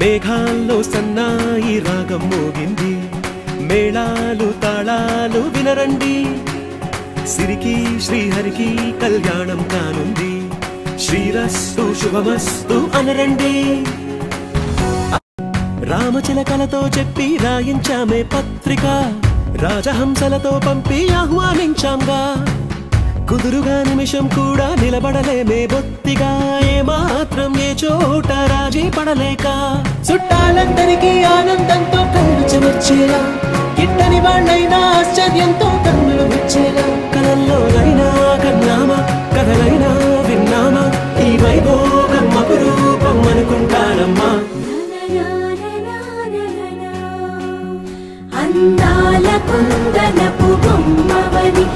మేఘాల్లో సన్నాయి రాగం మోగింది మేళాలు తాళాలు వినరండి సిరికి శ్రీహరికి కళ్యాణం కానుంది శ్రీరస్తు శుభమస్తు అనరండి రామచిలకలతో చెప్పి రాయించామే పత్రిక రాజహంసలతో పంపి ఆహ్వానించాంగా కుదురుగా నిమిషం కూడా నిలబడలేమే బొత్తిగా ఏ మాత్రం ఏ చోట రాజీ పడలేక చుట్టాలందరికీ ఆనందంతో కళ్ళు చెమర్చేలా గిట్టని వాళ్ళైనా ఆశ్చర్యంతో కన్నులు వచ్చేలా కలల్లోనైనా కన్నామా కథలైనా విన్నామా ఈ వైభోగం అపురూపం అనుకుంటానమ్మా అందాల కుందనపు బొమ్మవని